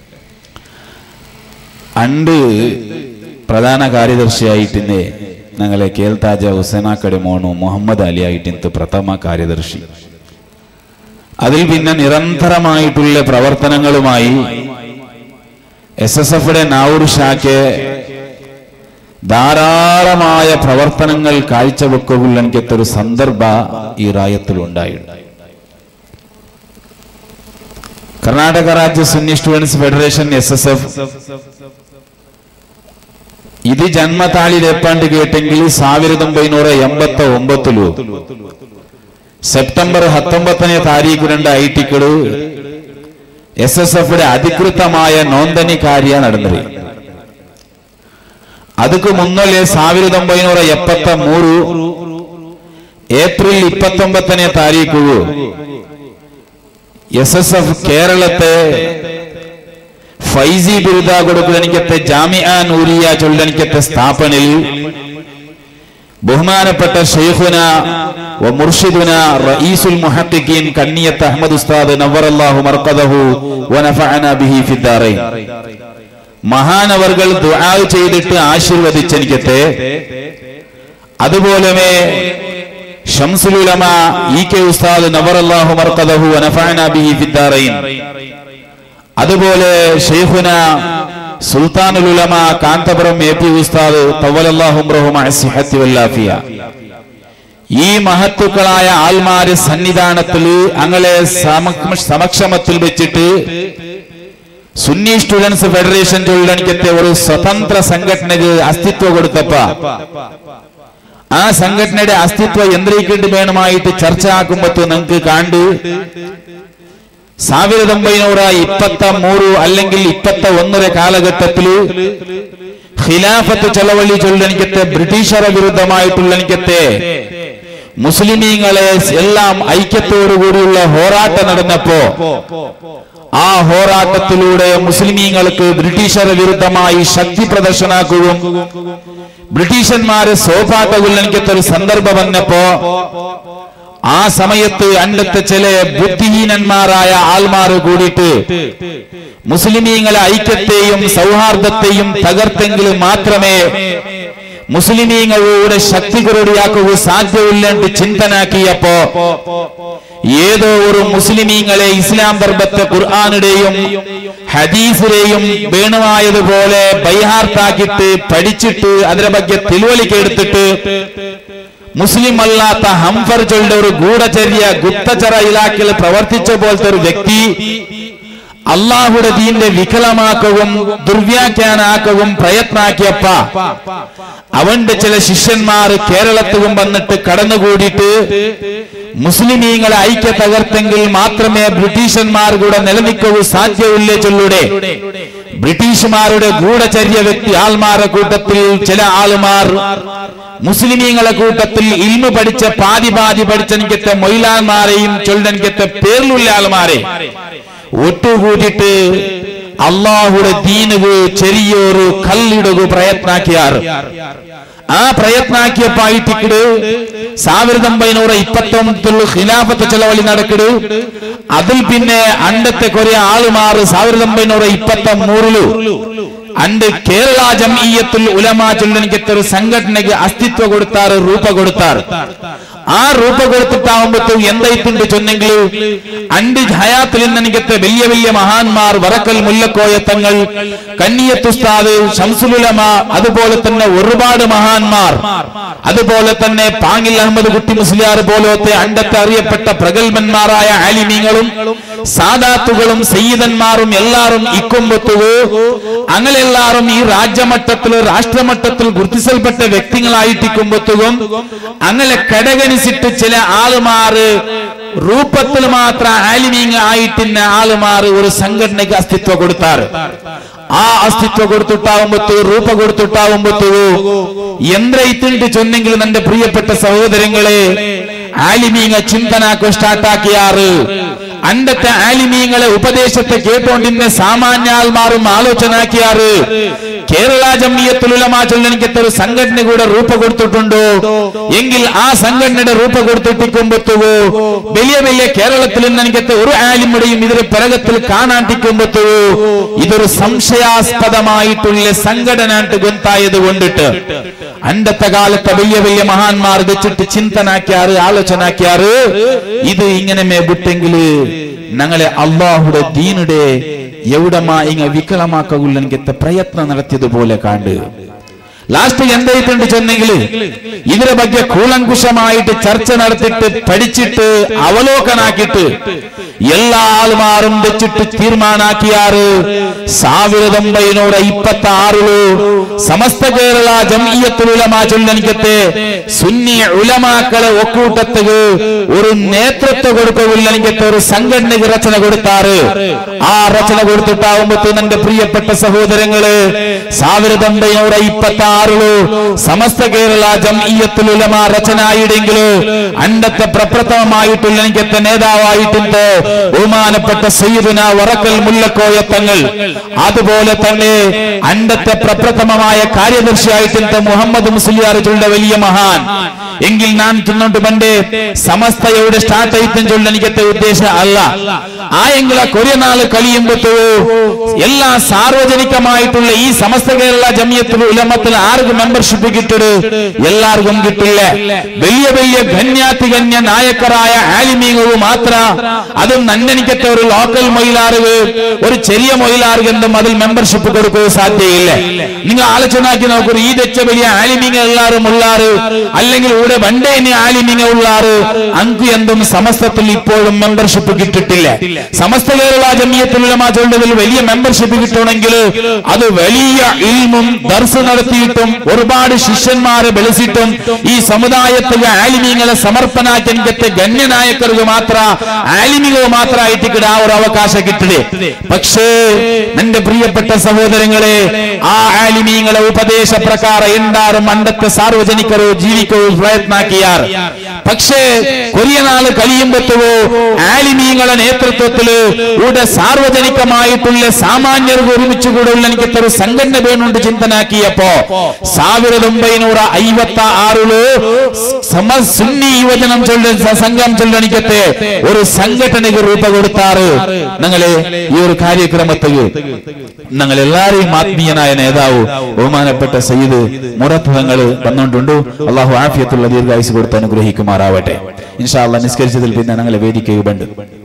അണ്ട് പ്രധാന കാര്യദർശിയായിട്ടിന്നെ ഞങ്ങളെ കേൽതാജ ഹുസൈനാക്കടി മോണു മുഹമ്മദ് അലി ആയിട്ടിന്ന് പ്രഥമ കാര്യദർശി അതിൽ പിന്നെ നിരന്തരമായിട്ടുള്ള പ്രവർത്തനങ്ങളുമായി എസ് എസ് എഫിയുടെ നാവൂർ ശാഖയെ ധാരാളമായ പ്രവർത്തനങ്ങൾ കാഴ്ചവെക്കുള്ള എനിക്കത്തൊരു സന്ദർഭ ഈ റായത്തിൽ ഉണ്ടായിട്ടുണ്ട് കർണാടക രാജ്യ Sunni students federation S S F ഇത് ജന്മതാളിൽ എപ്പാണ്ട് കേട്ടെങ്കിൽ ಸಾವಿರದ ಒಂಬೈನೂರ ಎಂಬತ್ತ ಒಂಬತ್ತಲು ಸೆಪ್ಟೆಂಬರ್ ಹತ್ತೊಂಬತ್ತನೇ ತಾರೀಕು രണ്ട് ഐടിക്കള് എസ് എസ് എഫിന്റെ അധികൃതമായ നോന്ദനി ಕಾರ್ಯ നടന്നത് ಅದಕ್ಕೂ ಮುನ್ನಲ್ಲೇ ಸಾವಿರದ ಒಂಬೈನೂರ ಎಪ್ಪತ್ತ ಮೂರು ಏಪ್ರಿಲ್ ಇಪ್ಪತ್ತೊಂಬತ್ತನೇ ತಾರೀಕು എസ് എസ് എഫ് കേരളത്തെ ഫൈസി ബിരുദ കൊടുക്കലനിക്കത്തെ ജാമിയ നൂരിയ ചൊല്ലനിക്കത്തെ സ്ഥാപനയിൽ ബഹുമാനപ്പെട്ട ഷെയ്ഖുന വ മുർഷിദുന റഈസുൽ മുഹഖിഖീൻ കണ്ണിയത്ത് അഹ്മദ് ഉസ്താദ് നവറല്ലാഹു മർഖദഹു വ നഫഅന ബിഹി ഫിദ്ദാറൈൻ മഹാനവർകൾ ദുആ ചെയ്തിട്ട് ആശീർവദിച്ചെനിക്കത്തെ അതുപോലെ ഷംസുൽ ഉലമ ഇ കെ ഉസ്താദ് നവറല്ലാഹു മർഖദഹു വ നഫഅന ബിഹി ഫിദ്ദാറൈൻ അതുപോലെ ഷെയ്ഖുന സുൽത്താനുൽ ഉലമ കാന്തപുരം എ പി ഉസ്താദ് തവലല്ലാഹുംറഹുമിയ ഈ മഹത്തുക്കളായ ആൾമാര് സന്നിധാനത്തിൽ അങ്ങളെ സമക്ഷ- സമക്ഷമത്തിൽ വെച്ചിട്ട് സുന്നി സ്റ്റുഡൻസ് ഫെഡറേഷൻ ചൊല്ലണിക്കത്തെ ഒരു സ്വതന്ത്ര സംഘടനക്ക് അസ്തിത്വം കൊടുത്തപ്പ ആ സംഘടനയുടെ അസ്തിത്വം എന്തിരിക്കേണ്ടി വേണമായിട്ട് ചർച്ച ആക്കുമ്പോ നിങ്ങൾക്ക് കണ്ട് ಸಾವಿರದ ಒಂಬೈನೂರ ಇಪ್ಪತ್ತ ಮೂರು അല്ലെങ്കിൽ ಇಪ್ಪತ್ತ ಒಂದರ കാലഘട്ടത്തില് ഖിലാഫത്ത് ചളവള്ളി ചൊല്ലനിക്കത്തെ ബ്രിട്ടീഷര വിരുദ്ധമായിട്ടുള്ളനിക്കത്തെ മുസ്ലിമീങ്ങളെ എല്ലാം ഐക്യത്തോടുകൂടിയുള്ള ഹോറാട്ടം നടന്നപ്പോ ആ ഹോറാട്ടത്തിലൂടെ മുസ്ലിമീങ്ങൾക്ക് ബ്രിട്ടീഷര വിരുദ്ധമായി ശക്തി പ്രദർശനാക്കുകയും ബ്രിട്ടീഷന്മാരെ സോപാട്ടകുല്ലനിക്കത്തെ ഒരു സന്ദർഭം വന്നപ്പോ ആ സമയത്ത് അണ്ടത്തെ ചില ബുദ്ധിഹീനന്മാരായ ആൾമാർ കൂടിയിട്ട് മുസ്ലിമീങ്ങളെ ഐക്യത്തെയും സൗഹാർദ്ദത്തെയും തകർത്തെങ്കിൽ മാത്രമേ മുസ്ലിമീങ്ങളുടെ ശക്തി കുറുടിയാക്കുക സാധ്യമില്ലെന്ന് ചിന്തനാക്കിയപ്പോ ഏതോ ഒരു മുസ്ലിമീങ്ങളെ ഇസ്ലാം പർബത്തെ ഖുർആാനുടെയും ഹദീസിലെയും വേണുമായതുപോലെ ബൈഹാർത്താക്കിയിട്ട് പഠിച്ചിട്ട് അതിനെ ಬಗ್ಗೆ തിരുവലിക്ക് എടുത്തിട്ട് മുസ്ലിം അല്ലാത്ത ഹംഫർ ചൊല്ലിന്റെ ഒരു ഗൂഢചര്യ ഗുപ്തചര ഇലാഖയിൽ പ്രവർത്തിച്ച പോലത്തെ ഒരു വ്യക്തി അള്ളാഹുടെ ദീന്റെ വികലമാക്കവും ദുർവ്യാഖ്യാനാക്കവും പ്രയത്നാക്കിയപ്പ അവന്റെ ചില ശിഷ്യന്മാർ കേരളത്തിലും വന്നിട്ട് കടന്നുകൂടിയിട്ട് മുസ്ലിമീങ്ങളെ ഐക്യ തകർത്തെങ്കിൽ മാത്രമേ ബ്രിട്ടീഷന്മാർ കൂടെ നിലനിൽക്കൂ സാധ്യമില്ലേ ചൊല്ലുടെ ബ്രിട്ടീഷുമാരുടെ ഗൂഢചര്യ വ്യക്തി ആൾമാരുടെ കൂട്ടത്തിൽ ചില ആൾമാർ മുസ്ലിമീങ്ങളെ കൂട്ടത്തിൽ ഇൽമ പഠിച്ച പാതി പാതി പഠിച്ച എനിക്കത്തെ മൊയിലാന്മാരെയും ചൊല്ലനിക്കത്തെ പേരിലുള്ള ആൾമാരെ ഒട്ടുകൂടിയിട്ട് അള്ളാഹുടെ ദീനുകു ചെറിയൊരു കല്ലിടുകു പ്രയത്നാക്കിയാറ് ആ പ്രയತ್ನಾಕಿಯಪ್ಪ ಐಟಿಕ್ಕಿಡು ಸಾವಿರದ ಒಂಬೈನೂರ ಇಪ್ಪತ್ತೊಂಬತ್ತಲು ಖಿಲಾಫತ್ ಚಳವಳಿ നടക്കിಡು അതിൽ പിന്നെ അണ്ടത്തെ കുറെ ആളുമാർ ಸಾವಿರದ ಒಂಬೈನೂರ ಇಪ್ಪತ್ತ ಮೂರಲು ಅಂಡ್ ಕೇರಳ ಜಮೀಯತುಲ್ ಉಲಮಾ ಚುಲ್ಲನಿಗೆ ഒരു സംഘടനയ്ക്ക് അസ്തിത്വ കൊടുത്താറ് രൂപ കൊടുത്താറ് ആ രൂപ കൊടുത്തിട്ടാവുമ്പോ എന്തായിട്ടുണ്ട് ചൊന്നെങ്കിൽ അണ്ട് ഹയാത്തിൽ നിന്നെനിക്കത്തെ വലിയ വലിയ മഹാന്മാർ വറക്കൽ മുല്ലക്കോയ തങ്ങൾ കന്നിയത്തുസ്താദ് ഷംസുലുലമ അതുപോലെ തന്നെ ഒരുപാട് മഹാന്മാർ അതുപോലെ തന്നെ പാങ്ങിൽ അഹമ്മദ് കുട്ടി മുസ്ലിയാർ പോലത്തെ അണ്ടത്തെ അറിയപ്പെട്ട പ്രഗത്ഭന്മാരായ ആലിമീങ്ങളും സാദാത്തുകളും സയ്യിദന്മാരും എല്ലാരും ഇക്കുമ്പത്തുകോ അങ്ങനെല്ലാരും ഈ രാജ്യമട്ടത്തിൽ രാഷ്ട്രമട്ടത്തിൽ ഗുർത്തിസൽപ്പെട്ട വ്യക്തികളായിട്ടിക്കുമ്പത്തുകയും അങ്ങനെ കടകനിച്ചിട്ട് ചില ആളുമാറ് രൂപത്തിൽ മാത്രം ആലിമീങ് ആയിട്ടിന്ന ആളുമാറ് ഒരു സംഘടനയ്ക്ക് അസ്തിത്വം കൊടുത്താറ് ആ അസ്തിത്വം കൊടുത്തിട്ടാവുമ്പത്തോ രൂപ കൊടുത്തിട്ടാവുമ്പത്തോ എന്തിട്ട് ചൊന്നെങ്കിൽ എന്റെ പ്രിയപ്പെട്ട സഹോദരങ്ങളെ ആലിമീങ്ങ ചിന്തനാക്കോ സ്റ്റാർട്ടാക്കിയാറ് അണ്ടത്തെ ആലിമീങ്ങളെ ഉപദേശത്തെ കേട്ടോണ്ടിന്നെ സാമാന്യാൽമാരും ആലോചനാക്കിയാറ് കേരള ജമ്മിയത്തുലമാ ചൊല്ലനിക്കത്തെ ഒരു സംഘടന കൂടെ രൂപ കൊടുത്തിട്ടുണ്ടോ എങ്കിൽ ആ സംഘടനയുടെ രൂപ കൊടുത്തിട്ടിക്കുമ്പത്തുവോ വലിയ വലിയ കേരളത്തിൽ നിന്ന് എനിക്കത്തെ ഒരു ആലിമുടെയും ഇതിന് പിറകത്തിൽ കാണാണ്ടിക്കുമ്പത്തുവോ ഇതൊരു സംശയാസ്പദമായിട്ടുള്ള സംഘടനായിട്ട് ഗൊന്തായത് കൊണ്ടിട്ട് അണ്ടത്തെ കാലത്തെ വലിയ വലിയ മഹാന്മാർ വെച്ചിട്ട് ചിന്തനാക്കിയാറ് ആലോചനാക്കിയാറ് ഇത് ഇങ്ങനെ മേ വിട്ടെങ്കില് ഞങ്ങളെ അള്ളാഹുടെ ദീനുടെ എവിടമാ ഇങ്ങ വികലമാക്കുള്ള എനിക്ക് പ്രയത്നം നടത്തിയതുപോലെ കാണ്ട് ലാസ്റ്റ് എന്തായിട്ടുണ്ട് ചെന്നെങ്കിൽ ഇതിനെ ಬಗ್ಗೆ കൂലങ്കുശമായിട്ട് ചർച്ച നടത്തിയിട്ട് പഠിച്ചിട്ട് അവലോകനാക്കിയിട്ട് എല്ലാ ആൾമാരും വെച്ചിട്ട് തീരുമാനാക്കിയാറ് ಸಾವಿರದ ಒಂಬೈನೂರ ಇಪ್ಪತ್ತ ಆರು ಸಮಸ್ತ ಕೇರಳ ಜಮೀಯത്തുൽ ഉലമാ ചൊല്ലനിക്കത്തെ സുന്നി ഉലമാക്കളെ ഒക്കൂട്ടത്തുക ഒരു നേതൃത്വം കൊടുക്കുന്നില്ലെനിക്കത്തെ ഒരു സംഘടനയ്ക്ക് രചന കൊടുത്താറ് ആ രചന കൊടുത്തിട്ടാവുമ്പോ എന്റെ പ്രിയപ്പെട്ട സഹോദരങ്ങള് ಸಾವಿರದ ಒಂಬೈನೂರ ಇಪ್ಪತ್ತ ആറുളു സമസ്ത കേരള ജമീയത്തുൽ ഉലമ രചന ആയിടെങ്കില് അണ്ടത്തെ പ്രപ്രഥമമായിട്ടുള്ള എനിക്കത്തെ നേതാവായിട്ടുണ്ട് ബഹുമാനപ്പെട്ട സയ്യിദുന വറക്കൽ മുല്ലക്കോയ തങ്ങൾ അതുപോലെ തന്നെ അണ്ടത്തെ പ്രപ്രഥമമായ കാര്യദർശിയായിട്ടുണ്ട് മുഹമ്മദ് മുസ്ലിയാറുകളുടെ വലിയ മഹാൻ എങ്കിൽ ഞാൻ തിന്നോട്ട് പണ്ട് സമസ്തയുടെ സ്റ്റാർട്ട് ആയിട്ടും ചൊല്ല എനിക്കത്തെ ഉദ്ദേശം അല്ല ആ എങ്കില കൊറിയ നാള് കഴിയുമ്പോഴത്തോ എല്ലാ സാർവജനികമായിട്ടുള്ള ഈ സമസ്ത കേരള ജമിയത്തിൽ ഉലമത്തിൽ ആർക്കും മെമ്പർഷിപ്പ് കിട്ടത് എല്ലാവർക്കും കിട്ടില്ല വലിയ വലിയ ഗണ്യാതിഗണ്യ നായക്കറായ ആലിമീങ്ങവും മാത്ര അതും നന്നെനിക്കത്തെ ഒരു ലോക്കൽ മൊയിലാറുകൾ ഒരു ചെറിയ മൊയിലാറുകെന്തും അതിൽ മെമ്പർഷിപ്പ് കൊടുക്കുക സാധ്യയില്ല നിങ്ങൾ ആലോചനാക്കി നോക്കൂ ഈ തെച്ച വലിയ ആലിമീങ്ങ എല്ലാവരും ഉള്ളാറ് അല്ലെങ്കിൽ ഇവിടെ വണ്ടേ ഇനി ആലിമീങ്ങ ഉള്ളാറ് അങ്കു എന്തും സമസ്തത്തിൽ ഇപ്പോഴും മെമ്പർഷിപ്പ് കിട്ടിട്ടില്ല സമസ്ത കേരള ജമിയത്തിലുള്ള ചൊല്ലതിൽ വലിയ മെമ്പർഷിപ്പ് കിട്ടണമെങ്കിൽ അത് വലിയ ഇൽമും ദർസ് നടത്തിയിട്ടും ഒരുപാട് ശിഷ്യന്മാരെ ಬೆಳೆಸಿട്ടും ഈ സമുദായത്തിലെ ആലിമീങ്ങളെ സമർപ്പനാക്കി എനിക്കത്തെ ഗണ്യനായക്കർക്ക് മാത്ര ആലിമികൾ മാത്രമായിട്ട് കിട ആ ഒരു അവകാശം കിട്ടില്ലേ പക്ഷേ എന്റെ പ്രിയപ്പെട്ട സഹോദരങ്ങളെ ആ ആലിമീങ്ങളെ ഉപദേശ പ്രಕಾರ ಎಂದಾರು മണ്ടത്തെ സാർവജനികരോ ജീവിക്കോ പ്രയത്നാക്കിയാർ പക്ഷേ കൊറിയ നാള് കഴിയുമ്പോഴത്തോ ആലിമീങ്ങളെ നേതൃത്വത്തില് ഇവിടെ സാർവജനികമായിട്ടുള്ള സാമാന്യർക്ക് ഒരുമിച്ച് കൂടെ ഉള്ള എനിക്ക് ഒരു സംഘടന വേണുണ്ട് ചിന്തനാക്കിയപ്പോ ಸಾವಿರದ ಒಂಬೈನೂರ ಐವತ್ತ ಆರುಲು ಸಮ ಸುನ್ನಿ ಯುವಜനം ചൊല്ല സംഘം ചൊല്ലണിക്കത്തെ ഒരു സംഘടനയ്ക്ക് രൂപ കൊടുത്താറ് ഞങ്ങളെ ഈ ഒരു കാര്യക്രമത്തിൽ ഞങ്ങൾ എല്ലാരെയും ആത്മീയനായ നേതാവ് ബഹുമാനപ്പെട്ട സയ്യിദ് മുറത്ത് തങ്ങൾ വന്നുകൊണ്ടുണ്ട് അള്ളാഹു ആഫിയത്തുള്ള ദീർഘായുസ് കൊടുത്ത് അനുഗ്രഹിക്കുമാറാവട്ടെ ഇൻഷാ അള്ളാഹ് നിസ്കരിച്ചതിൽ പിന്നെ ഞങ്ങളെ വേദിക്കുകയുണ്ട്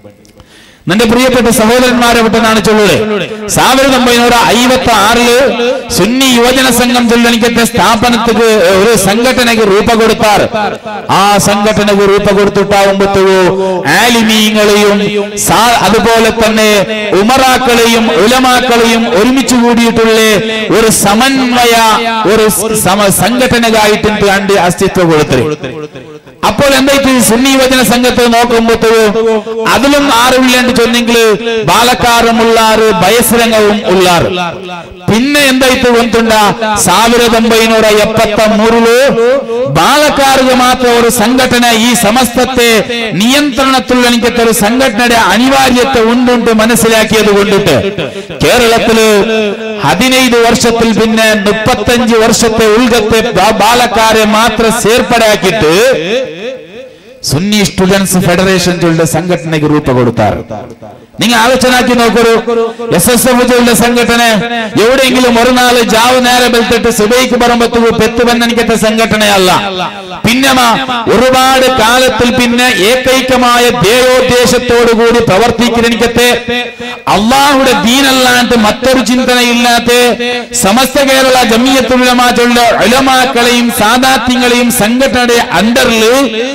നിന്റെ പ്രിയപ്പെട്ട സഹോദരന്മാരെ വിട്ടെന്നാണ് ചൊല്ലുള്ളത് ಸಾವಿರದ ಒಂಬೈನೂರ ಐವತ್ತ ആറില് സുന്നി യുവജന സംഘം ചൊല്ലണിക്കത്തെ സ്ഥാപനത്തിക്ക് ഒരു സംഘടനയ്ക്ക് രൂപ കൊടുത്താറ് ആ സംഘടനക്ക് രൂപ കൊടുത്തിട്ടാവുമ്പോഴത്തോ ആലിമീങ്ങളെയും സാ- അതുപോലെ തന്നെ ഉമറാക്കളെയും ഉലമാക്കളെയും ഒരുമിച്ച് കൂടിയിട്ടുള്ള ഒരു സമന്വയ ഒരു സമ സംഘടനകായിട്ട് കണ്ട് അസ്തിത്വം കൊടുത്തത് അപ്പോൾ എന്തായിട്ട് സുന്നി യുവജന സംഘത്തെ നോക്കുമ്പോഴത്തോ അതിലും ആരുമില്ലാണ്ട് ചൊന്നെങ്കിൽ ബാലക്കാരും ഉള്ളാറ് വയസ്സരംഗവും ഉള്ളാറ് പിന്നെ എന്തായിട്ട് ಒಂದುಂಡ ಸಾವಿರದ ಒಂಬೈನೂರ ಎಪ್ಪತ್ತ ಮೂರಲು ಬಾಲಕಾರಿಗೆ ಮಾತ್ರ ഒരു സംഘടന ഈ സമസ്തത്തെ നിയന്ത്രണത്തിലുള്ള എനിക്കത്തെ ഒരു സംഘടനയുടെ അനിവാര്യത്തെ ഉണ്ടുണ്ട് മനസ്സിലാക്കിയത് കൊണ്ടിട്ട് കേരളത്തില് ಹದಿನೈದು ವರ್ಷത്തിൽ പിന്നെ മുപ്പത്തഞ്ച് വർഷത്തെ ഉൾഗത്തെ ബാലക്കാരെ മാത്രം ಸೇರ್ಪಡೆ ಹಾಕಿಟ್ಟು ಸುನ್ನಿ ಸ್ಟೂಡೆಂಟ್ಸ್ ಫೆಡರೇಷನ್ ಚೊಳ್ಳೆ ಸಂಘಟನೆಗೆ ರೂಪ ಕೊಡುತ್ತಾರೆ നിങ്ങൾ ആലോചനാക്കി നോക്കൂ എസ് എസ് എഫ് ചൊല്ല സംഘടന എവിടെയെങ്കിലും ഒരു നാല് ജാവ് നേരെ ബെൽത്തിട്ട് സുബൈക്ക് പറമ്പത്തു പെത്ത് ബന്ധനിക്കത്തെ സംഘടനയല്ല പിന്നെ ഒരുപാട് കാലത്തിൽ പിന്നെ ഏകൈകമായ ധ്യേയോദ്ദേശത്തോടുകൂടി പ്രവർത്തിക്കണിക്കത്തെ അള്ളാഹുടെ ദീനല്ലാണ്ട് മറ്റൊരു ചിന്തനയില്ലാത്ത സമസ്ത കേരള ജമിയത്തുലമാ ചൊല്ല അലമാക്കളെയും സാദാത്യങ്ങളെയും സംഘടനയുടെ അണ്ടറിൽ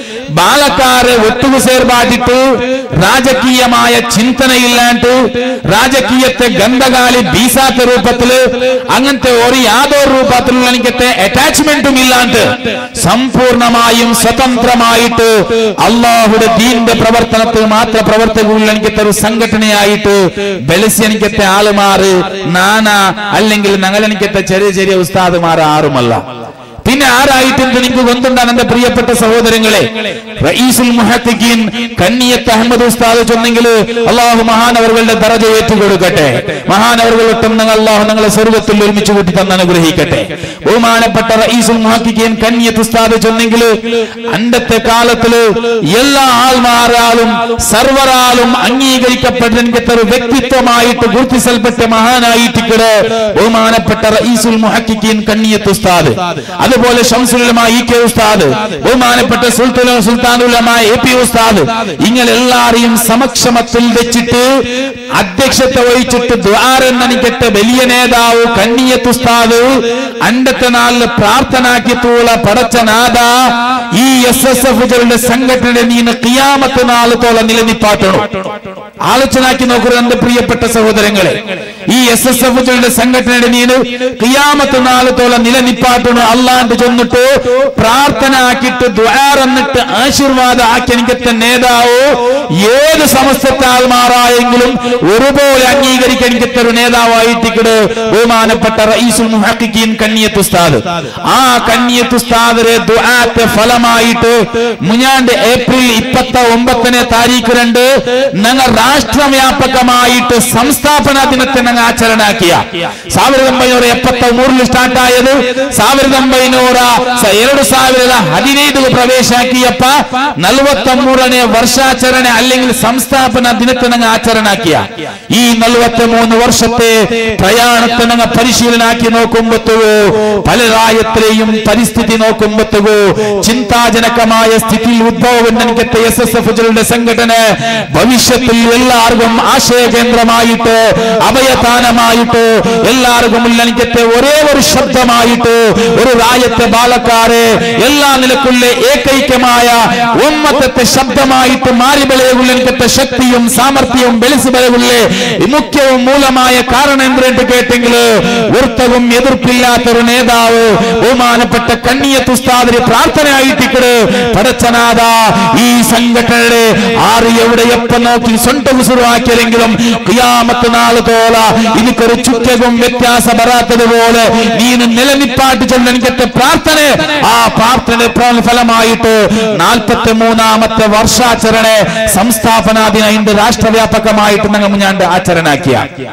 ബാലക്കാരെ ഒത്തുകു ചേർപ്പാട്ടിട്ട് രാജകീയമായ ചിന്തനയില്ലാണ്ട് രാജകീയത്തെ ഗന്ധകാലി ബീസാത്ത രൂപത്തില് അങ്ങനത്തെ ഒരു യാതൊരു രൂപത്തിലുള്ള എനിക്കത്തെ അറ്റാച്ച്മെന്റും ഇല്ലാണ്ട് സമ്പൂർണമായും സ്വതന്ത്രമായിട്ട് അള്ളാഹുടെ ദീന്റെ പ്രവർത്തനത്തിൽ മാത്രം പ്രവർത്തകയുള്ള എനിക്കത്തെ ഒരു സംഘടനയായിട്ട് ബലസി എനിക്കത്തെ ആളുമാറ് നാന അല്ലെങ്കിൽ ഞങ്ങളെനിക്കത്തെ ചെറിയ ചെറിയ ഉസ്താദുമാർ ആറുമല്ല പിന്നെ ആരായിട്ട് എനിക്ക് കൊണ്ടുണ്ടാണ് എന്റെ പ്രിയപ്പെട്ട സഹോദരങ്ങളെ റഈസുൽ മുഹദ്ദിഖീൻ കന്നിയത്ത് അഹമ്മദ് ഉസ്താദ് ചൊന്നെങ്കിൽ അള്ളാഹു മഹാനവറുകളുടെ ദറജ ഏറ്റുകൊടുക്കട്ടെ മഹാനവറുകളൊട്ടും നിങ്ങൾ അള്ളാഹു നിങ്ങളെ സ്വർഗത്തിൽ ഒരുമിച്ച് കൂട്ടി തന്ന് അനുഗ്രഹിക്കട്ടെ ബഹുമാനപ്പെട്ട റഈസുൽ മുഹദ്ദിഖീൻ കന്നിയത്ത് ഉസ്താദ് ചൊന്നെങ്കിൽ അണ്ടത്തെ കാലത്തില് എല്ലാ ആൾമാരാലും സർവരാലും അംഗീകരിക്കപ്പെട്ട എനിക്കത്തെ ഒരു വ്യക്തിത്വമായിട്ട് ഗുർത്തിസൽപ്പെട്ട മഹാനായിട്ടിക്കട് ബഹുമാനപ്പെട്ട റഈസുൽ മുഹദ്ദിഖീൻ കന്നിയത്ത് ഉസ്താദ് അതുപോലെ ഷംസുലമ ഇ കെ ഉസ്താദ് ബഹുമാനപ്പെട്ട സുൽത്താന സുൽത്താനുലമ എ പി ഉസ്താദ് ഇങ്ങനെ എല്ലാരെയും സമക്ഷമത്തിൽ വെച്ചിട്ട് അധ്യക്ഷത വഹിച്ചിട്ട് ദ്വാരെന്നനിക്കട്ടെ വലിയ നേതാവ് കന്നിയത്ത് ഉസ്താദ് അണ്ടത്തെ നാളില് പ്രാർത്ഥനാക്കിത്തുള്ള പടച്ചനാഥ ഈ എസ് എസ് എഫ് സംഘടന നീന് കിയാമത്ത് നാളത്തോളം നിലനിപ്പാട്ടണം ആലോചനാക്കി നോക്കുക എന്റെ പ്രിയപ്പെട്ട സഹോദരങ്ങളെ ഈ എസ് എസ് എഫ് സംഘടനയുടെ നീന് കിയാമത്ത് നാളത്തോളം നിലനിപ്പാട്ടണം അള്ളാണ്ട് ചെന്നിട്ട് പ്രാർത്ഥന ആക്കിയിട്ട് ദ്വാരെന്നിട്ട് ആശീർവാദം ആക്കി എനിക്കത്തെ നേതാവോ ഏത് സമസ്തത്തെ ആൾമാറായെങ്കിലും ഒരുപോലെ അംഗീകരിക്കാൻ എനിക്കത്തെ ഒരു നേതാവായിട്ടിക്കട് ബഹുമാനപ്പെട്ട റഈസുൽ മുഹഖിഖീൻ കന്നിയത്ത് ഉസ്താദ് ആ കന്നിയത്ത് ഉസ്താദിന്റെ ദുആത്തെ ഫലമായിട്ട് മുഞ്ഞാണ്ട് ഏപ്രിൽ ഇപ്പത്ത ഒമ്പത്തിനെ താരീഖ് രണ്ട് ഞങ്ങൾ രാഷ്ട്രവ്യാപകമായിട്ട് സംസ്ഥാപന ദിനത്തെ ഞങ്ങൾ ಆಚರಣಾಕಿಯ ಸಾವಿರದ ಒಂಬೈನೂರ ಎಪ್ಪತ್ತ ಮೂರರಲ್ಲಿ ಸ್ಟಾರ್ಟ್ ಆಯದು ಸಾವಿರದ ಒಂಬೈನೂರ ಸ- ಎರಡು ಸಾವಿರದ ಹದಿನೈದು ಪ್ರವೇಶ ಹಾಕಿಯಪ್ಪ ನಲವತ್ತ ಮೂರನೇ ವರ್ಷಾಚರಣೆ അല്ലെങ്കിൽ സംസ്ഥാപന ദിനത്തെ ഞങ്ങൾ ആചരണാക്കിയ ഈ നലവത്തി മൂന്ന് വർഷത്തെ പ്രയാണത്തെ ഞങ്ങൾ പരിശീലനാക്കി നോക്കുമ്പോഴത്തോ പല രായത്തിലെയും പരിസ്ഥിതി നോക്കുമ്പോഴത്തോ ചിന്താജനകമായ സ്ഥിതിയിൽ ഉദ്ഭവം എനിക്കത്തെ എസ് എസ് എഫ് സംഘടന ഭവിഷ്യത്തിൽ എല്ലാവർക്കും ആശയകേന്ദ്രമായിട്ട് അഭയദാനമായിട്ട് എല്ലാവർക്കും എനിക്കത്തെ ഒരേ ഒരു ശബ്ദമായിട്ട് ഒരു രായത്തെ ബാലക്കാരെ എല്ലാ നിലക്കുള്ള ഏകൈക്യമായ ഉമ്മത്തത്തെ ശബ്ദമായിട്ട് മാറി ಬೆಳೆಯುವುள்ள എനിക്കത്തെ ശക്തിയും സാമർഥ്യവും ಬೆಳೆಸಿ ಬರವುಳ್ಳ മുഖ്യവും മൂലമായ കാരണം എന്തിട്ട് കേട്ടെങ്കിൽ വൃത്തവും എതിർപ്പില്ലാത്തൊരു നേതാവ് ബഹുമാനപ്പെട്ട കണ്ണിയത്ത് ഉസ്താദിന് പ്രാർത്ഥനയായിട്ടിക്കട് പടച്ചനാഥ ഈ സംഘടനയുടെ ആറ് എവിടെ എപ്പം നോക്കി സ്വന്തം ഉസുറുവാക്കിയതെങ്കിലും ക്രിയാമത്ത് നാള് തോല എനിക്കൊരു ചുറ്റവും വ്യത്യാസ വരാത്തതുപോലെ നീ നിലനിപ്പാട്ട് ചെന്ന് എനിക്കത്തെ പ്രാർത്ഥന ആ പ്രാർത്ഥന ഫലമായിട്ട് നാൽപ്പത്തി മൂന്നാമത്തെ വർഷാചരണ സംസ്ഥാപനാദിന ഇന്ന് രാഷ്ട്രവ്യാപകമായിട്ട് ഞങ്ങൾ മുഞ്ഞാണ്ട് ആചരണാക്കിയ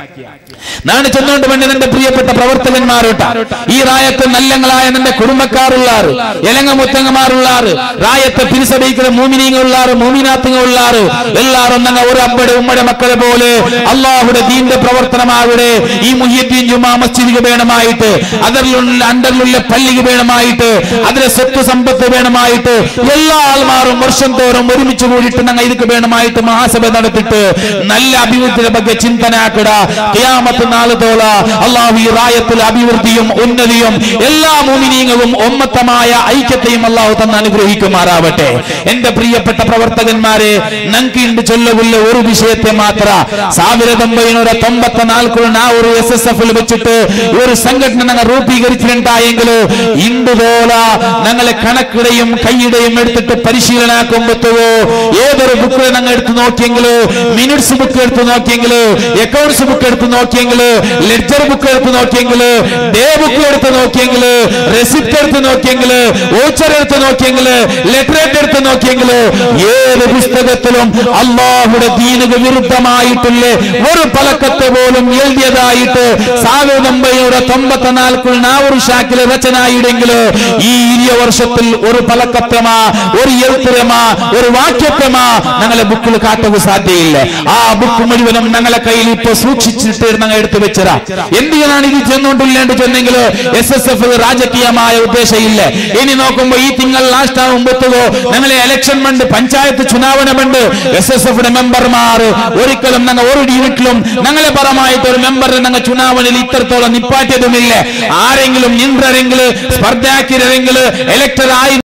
നാണ് ചെന്നുകൊണ്ട് വേണ്ടി എന്റെ പ്രിയപ്പെട്ട പ്രവർത്തകന്മാരോട്ട ഈ റായത്ത് നല്ലങ്ങളായ എന്റെ കുടുംബക്കാരുള്ളാറ് എലങ്ങ മുത്തങ്ങമാരുള്ളാറ് റായത്തെ പിരിസഭയിക്കുന്ന മൂമിനീങ്ങളുള്ളാറ് മൂമിനാത്തുങ്ങളുള്ളാറ് എല്ലാരും ഞങ്ങൾ ഒരു അമ്പടെ ഉമ്മടെ മക്കളെ പോലെ അള്ളാഹുടെ ദീന്റെ പ്രവർത്തനമാവിടെ ഈ മുഹിയദ്ദീൻ ജുമാ മസ്ജിദിക്ക് വേണമായിട്ട് അതിലുള്ള അണ്ടറിലുള്ള പള്ളിക്ക് വേണമായിട്ട് അതിലെ സ്വത്ത് സമ്പത്ത് വേണമായിട്ട് എല്ലാ ആൾമാരും വർഷം തോറും ഒരുമിച്ച് കൂടിയിട്ട് ഞങ്ങൾ ഇതിക്ക് വേണമായിട്ട് മഹാസഭ നടത്തിയിട്ട് നല്ല അഭിവൃദ്ധിയുടെ ಬಗ್ಗೆ ചിന്തന ആക്കിട ഖിയാമത്ത് നാള് തോള അള്ളാഹു ഈ റായത്തിൽ അഭിവൃദ്ധിയും ഉന്നതിയും എല്ലാ മുമിനീങ്ങളും ഒമ്മത്തമായ ഐക്യത്തെയും അള്ളാഹു തന്ന് അനുഗ്രഹിക്കുമാറാവട്ടെ എന്റെ പ്രിയപ്പെട്ട പ്രവർത്തകന്മാരെ ഞങ്ങൾക്ക് ഇണ്ട് ചൊല്ലുള്ള ഒരു വിഷയത്തെ മാത്ര ಸಾವಿರದ ಒಂಬೈನೂರ ತೊಂಬತ್ತ ನಾಲ್ಕು ನಾವು ಎಸ್ ಎಸ್ ಎಫ್ വെച്ചിട്ട് ഒരു സംഘടന ഞങ്ങൾ രൂപീകരിച്ചിട്ടുണ്ടായെങ്കിൽ ഇണ്ടുപോല ഞങ്ങളെ കണക്കിടെയും കൈയുടെയും എടുത്തിട്ട് പരിശീലനാക്കുമ്പോഴത്തോ ഏതൊരു ബുക്ക് ഞങ്ങൾ എടുത്ത് നോക്കിയെങ്കിലോ മിനിറ്റ്സ് ബുക്ക് എടുത്ത് നോക്കിയെങ്കിലോ അക്കൗണ്ട്സ് ബുക്ക് എടുത്ത് നോക്കിയെങ്കിലോ നോക്കിയെങ്കില് ലെഡ്ജർ ബുക്ക് എടുത്ത് നോക്കിയെങ്കില് ഡേ ബുക്ക് എടുത്ത് നോക്കിയെങ്കില് റെസിപ്റ്റ് എടുത്ത് നോക്കിയെങ്കില് ഓച്ചർ എടുത്ത് നോക്കിയെങ്കില് ലെറ്ററേറ്റ് എടുത്ത് നോക്കിയെങ്കില് ഏത് പുസ്തകത്തിലും അള്ളാഹുടെ ദീനക വിരുദ്ധമായിട്ടുള്ള ഒരു പലക്കത്തെ പോലും എഴുതിയതായിട്ട് സാഗോദമ്പയുടെ തൊമ്പത്തിനാൽക്കുൾ നാവൂർ ഷാക്കിലെ രചനായിടെങ്കില് ഈ ഇരിയ വർഷത്തിൽ ഒരു പലക്കത്തമാ ഒരു എഴുത്തുരമാ ഒരു വാക്യത്തമാ ഞങ്ങളെ ബുക്കിൽ കാട്ടുക സാധ്യയില്ല ആ ബുക്ക് മുഴുവനും ഞങ്ങളെ കയ്യിൽ ഇപ്പൊ സൂക്ഷിച്ചിട്ട് ഞങ്ങൾ എടുത്തു വെച്ചതാ എന്തിനാണ് ഇത് ചെന്നുകൊണ്ടില്ലേണ്ട് ചെന്നെങ്കിൽ എസ് എസ് എഫ് രാജകീയമായ ഉദ്ദേശമില്ല ഇനി നോക്കുമ്പോ ഈ തിങ്കൾ ലാസ്റ്റ് ആകുമ്പോഴത്തോ ഞങ്ങളെ ഇലക്ഷൻ ഫണ്ട് പഞ്ചായത്ത് ചുനാവണ ഫണ്ട് എസ് എസ് എഫിന്റെ മെമ്പർമാർ ഒരിക്കലും ഞങ്ങൾ ഒരു യൂണിറ്റിലും ഞങ്ങളെ പരമായിട്ട് ഒരു മെമ്പറിനെ ഞങ്ങൾ ചുനാവണിൽ ഇത്രത്തോളം നിപ്പാറ്റിയതുമില്ല ആരെങ്കിലും നിன்றരെങ്കിൽ സ്പർദ്ധാക്കിയരെങ്കിൽ ഇലക്ടർ ആയി